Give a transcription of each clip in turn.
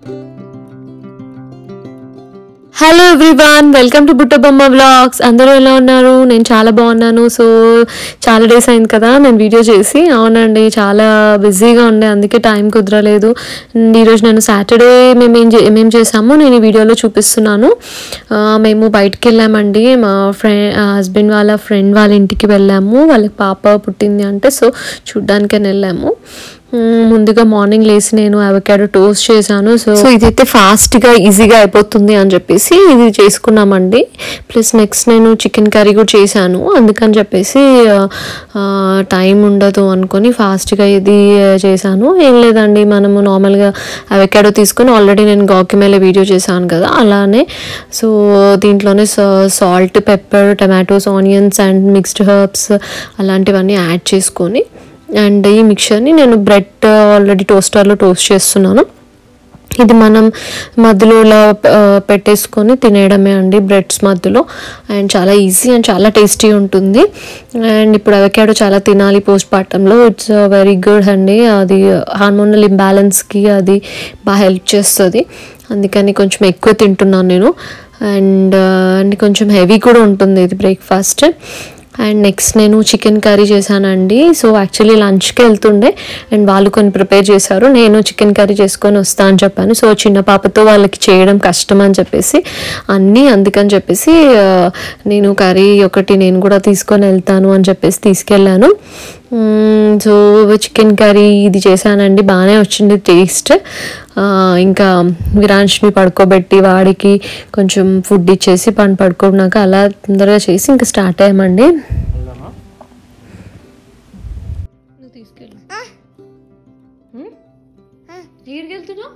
hello everyone welcome to Buttabomma vlogs అందరూ ఎలా ఉన్నారు నేను చాలా బాగున్నాను సో చాలా డేస్ అయింది కదా నేను వీడియో చేసి అవునండి చాలా బిజీగా ఉండే అందుకే టైం కుదరలేదు అండ్ ఈరోజు నేను సాటర్డే మేము ఏం చే- ఏమేం చేసామో నేను ఈ వీడియోలో చూపిస్తున్నాను ఆ, మేము బయటికి వెళ్ళామండి మా ఫ్రెండ్ హస్బెండ్ వాళ్ళ ఫ్రెండ్ వాళ్ళ ఇంటికి వెళ్ళాము వాళ్ళకి పాప పుట్టింది అంటే సో చూడ్డానికని వెళ్ళాము మ్మ్, ముందుగా మార్నింగ్ లేసి నేను అవకాడో టోస్ట్ చేశాను సో సో ఇదైతే ఫాస్ట్గా ఈజీగా అయిపోతుంది అని చెప్పేసి ఇది చేసుకున్నామండి ప్లస్ నెక్స్ట్ నేను చికెన్ కర్రీ కూడా చేశాను అందుకని చెప్పేసి టైం ఉండదు అనుకొని ఫాస్ట్గా ఇది ఆ, చేశాను ఏం లేదండి మనము నార్మల్గా అవకాడో తీసుకొని ఆల్రెడీ నేను గాకి మేలే వీడియో చేశాను కదా అలానే సో దీంట్లోనే salt pepper tomatoes onions and mixed herbs అలాంటివన్నీ యాడ్ చేసుకొని అండ్ ఈ మిక్చర్ని నేను బ్రెడ్ ఆల్రెడీ టోస్టర్లో టోస్ట్ చేస్తున్నాను ఇది మనం మధ్యలో ఇలా ఆ, పెట్టేసుకొని తినేయడమే అండి బ్రెడ్స్ మధ్యలో అండ్ చాలా ఈజీ అండ్ చాలా టేస్టీ ఉంటుంది అండ్ ఇప్పుడు అవకాడో చాలా తినాలి పోస్ట్ పార్టంలో ఇట్స్ వెరీ గుడ్ అండి అది హార్మోనల్ ఇంబ్యాలెన్స్కి అది బాగా హెల్ప్ చేస్తుంది అందుకని కొంచెం ఎక్కువ తింటున్నాను నేను అండ్ అండ్ కొంచెం హెవీ కూడా ఉంటుంది ఇది బ్రేక్ఫాస్ట్ అండ్ నెక్స్ట్ నేను చికెన్ కర్రీ చేశానండి సో యాక్చువల్లీ లంచ్కి వెళ్తుండే అండ్ వాళ్ళు కొన్ని ప్రిపేర్ చేశారు నేను చికెన్ కర్రీ చేసుకొని వస్తా అని చెప్పాను సో చిన్న పాపతో వాళ్ళకి చేయడం కష్టం అని చెప్పేసి అన్నీ అందుకని చెప్పేసి ఆ, నేను కర్రీ ఒకటి నేను కూడా తీసుకొని వెళ్తాను అని చెప్పేసి తీసుకెళ్ళాను మ్మ్, సో చికెన్ కర్రీ ఇది చేశానండి బాగానే వచ్చింది టేస్ట్ ఆ, ఇంకా విరాంష్ని పడుకోబెట్టి వాడికి కొంచెం ఫుడ్ ఇచ్చేసి పని పడుకున్నాక అలా తొందరగా చేసి ఇంకా స్టార్ట్ అయ్యామండి నువ్వు తీసుకెళ్ళు ఎక్కడికి వెళ్తున్నావు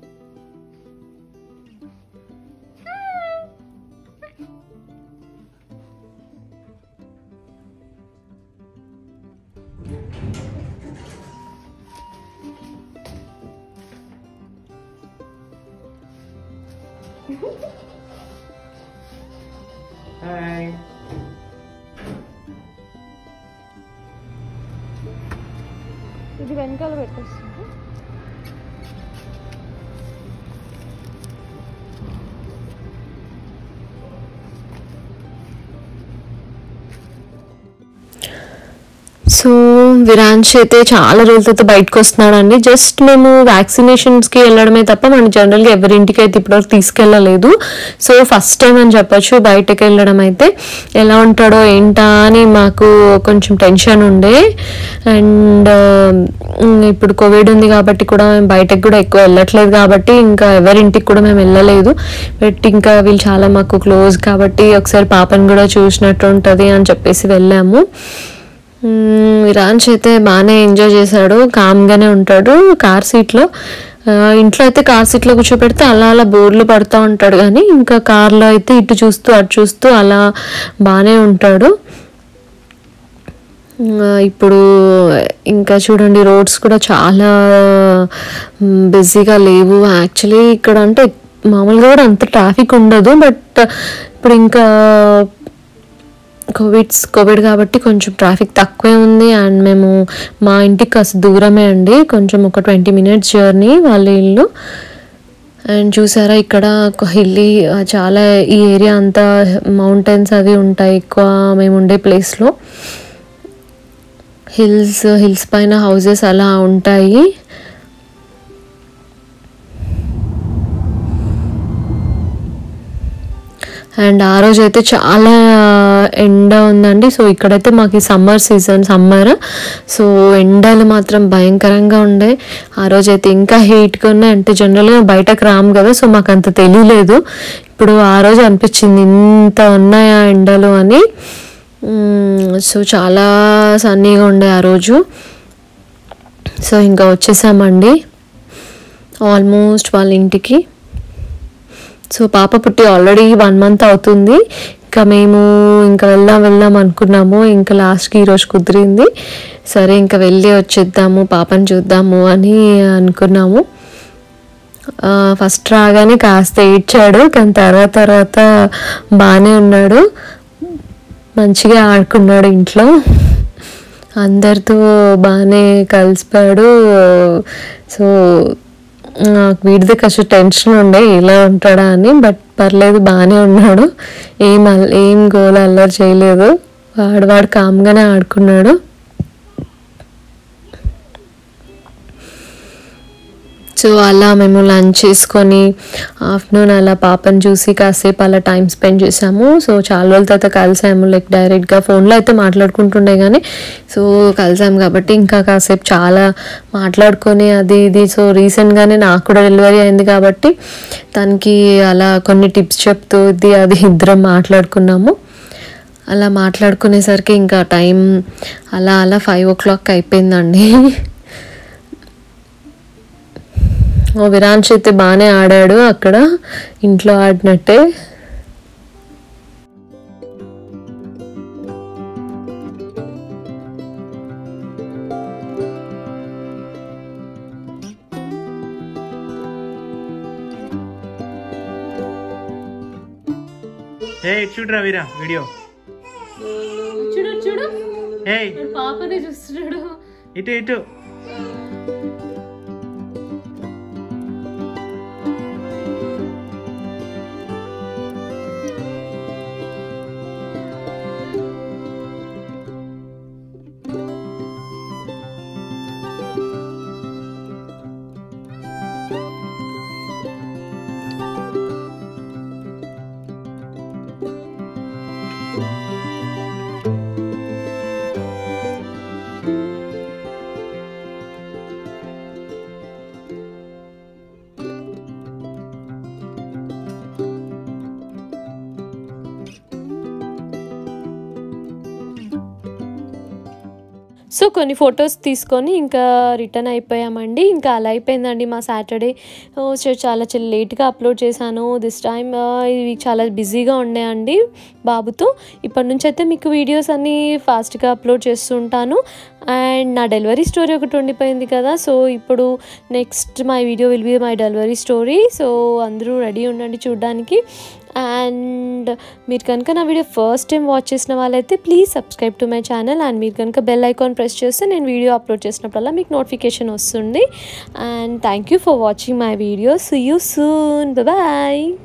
హాయ్ ఇది వెనకాల పెట్టేస్తుంది సో విరాంశ్ అయితే చాలా రోజుల తర్వాత బయటకు వస్తున్నాడండి జస్ట్ మేము వ్యాక్సినేషన్స్కి వెళ్ళడమే తప్ప మనం జనరల్గా ఎవరింటికి అయితే ఇప్పటివరకు తీసుకెళ్ళలేదు సో ఫస్ట్ టైం అని చెప్పొచ్చు బయటకు వెళ్ళడం అయితే ఎలా ఉంటాడో ఏంటా అని మాకు కొంచెం టెన్షన్ ఉండే అండ్ ఇప్పుడు కోవిడ్ ఉంది కాబట్టి కూడా మేము బయటకు కూడా ఎక్కువ వెళ్ళట్లేదు కాబట్టి ఇంకా ఎవరింటికి కూడా మేము వెళ్ళలేదు బట్ ఇంకా వీళ్ళు చాలా మాకు క్లోజ్ కాబట్టి ఒకసారి పాపని కూడా చూసినట్టు ఉంటుంది అని చెప్పేసి వెళ్ళాము మ్మ్, విరాంశ్ అయితే బాగానే ఎంజాయ్ చేశాడు కామ్గానే ఉంటాడు కార్ సీట్లో ఆ, ఇంట్లో అయితే కార్ సీట్లో కూర్చోపెడితే అలా అలా బోర్లు పడుతూ ఉంటాడు కానీ ఇంకా కార్లో అయితే ఇటు చూస్తూ అటు చూస్తూ అలా బాగానే ఉంటాడు ఆ, ఇప్పుడు ఇంకా చూడండి రోడ్స్ కూడా చాలా బిజీగా లేవు యాక్చువల్లీ ఇక్కడ అంటే మామూలుగా కూడా అంత ట్రాఫిక్ ఉండదు బట్ ఇప్పుడు ఇంకా కోవిడ్స్ కోవిడ్ కాబట్టి కొంచెం ట్రాఫిక్ తక్కువే ఉంది అండ్ మేము మా ఇంటికి కాస్త దూరమే అండి కొంచెం ఒక ట్వంటీ మినిట్స్ జర్నీ వాళ్ళ ఇల్లు అండ్ చూసారా ఇక్కడ ఒక హిల్లీ చాలా ఈ ఏరియా అంతా మౌంటైన్స్ అవి ఉంటాయి ఎక్కువ మేము ఉండే ప్లేస్లో హిల్స్ హిల్స్ పైన హౌసెస్ అలా ఉంటాయి అండ్ ఆ రోజు అయితే చాలా ఎండ ఉందండి సో ఇక్కడైతే మాకు సమ్మర్ సీజన్ సమ్మర్ సో ఎండలు మాత్రం భయంకరంగా ఉండే ఆ రోజు అయితే ఇంకా హీట్గా ఉన్నాయి అంటే జనరల్గా బయటకు రాము కదా సో మాకు అంత తెలియలేదు ఇప్పుడు ఆ రోజు అనిపించింది ఇంత ఉన్నాయా ఎండలు అని మ్మ్, సో చాలా సన్నీగా ఉండే ఆ రోజు సో ఇంకా వచ్చేసామండి ఆల్మోస్ట్ వాళ్ళ ఇంటికి సో పాప పుట్టి ఆల్రెడీ వన్ మంత్ అవుతుంది ఇంకా మేము ఇంకా వెళ్దాం వెళ్దాం అనుకున్నాము ఇంకా లాస్ట్కి ఈరోజు కుదిరింది సరే ఇంకా వెళ్ళి వచ్చేద్దాము పాపని చూద్దాము అని అనుకున్నాము ఆ, ఫస్ట్ రాగానే కాస్త ఏడ్చాడు కానీ తర్వాత తర్వాత బాగానే ఉన్నాడు మంచిగా ఆడుకున్నాడు ఇంట్లో అందరితో బాగానే కలిసిపోయాడు సో నాకు వీడిది కొంచెం టెన్షన్ ఉండే ఇలా ఉంటాడా అని బట్ పర్లేదు బాగానే ఉన్నాడు ఏం అల్- ఏం గోల అల్లరి చేయలేదు వాడు వాడు కామ్గానే ఆడుకున్నాడు సో అలా మేము లంచ్ చేసుకొని ఆఫ్టర్నూన్ అలా పాపని చూసి కాసేపు అలా టైం స్పెండ్ చేసాము సో చాలా రోజుల తర్వాత కలిసాము లైక్ డైరెక్ట్గా ఫోన్లో అయితే మాట్లాడుకుంటుండే కానీ సో కలిసాము కాబట్టి ఇంకా కాసేపు చాలా మాట్లాడుకొని అది ఇది సో రీసెంట్గానే నాకు కూడా డెలివరీ అయింది కాబట్టి తనకి అలా కొన్ని టిప్స్ చెప్తూ ఇది అది ఇద్దరం మాట్లాడుకున్నాము అలా మాట్లాడుకునేసరికి ఇంకా టైం అలా అలా ఫైవ్ ఓ క్లాక్ అయిపోయిందండి ఓ విరాంశ్ అయితే బాగానే ఆడాడు అక్కడ ఇంట్లో ఆడినట్టే ఏ చూడరా వీరా వీడియో చూడు చూడు ఏ పాపనే చూస్తున్నాడు ఇటు ఇటు సో కొన్ని ఫొటోస్ తీసుకొని ఇంకా రిటర్న్ అయిపోయామండి ఇంకా అలా అయిపోయిందండి మా సాటర్డే సో చాలా చాలా లేట్గా అప్లోడ్ చేశాను దిస్ టైమ్ ఇవి చాలా బిజీగా ఉన్నాయండి బాబుతో ఇప్పటి నుంచి అయితే మీకు వీడియోస్ అన్నీ ఫాస్ట్గా అప్లోడ్ చేస్తుంటాను అండ్ నా డెలివరీ స్టోరీ ఒకటి ఉండిపోయింది కదా సో ఇప్పుడు next my video will be my delivery story so అందరూ రెడీ ఉండండి చూడడానికి అండ్ మీరు కనుక నా వీడియో ఫస్ట్ టైం వాచ్ చేసిన వాళ్ళైతే please subscribe to my channel and మీరు కనుక బెల్ ఐకాన్ ప్రెస్ చేస్తే నేను వీడియో అప్లోడ్ చేసినప్పుడల్లా మీకు నోటిఫికేషన్ వస్తుంది and thank you for watching my video see you soon bye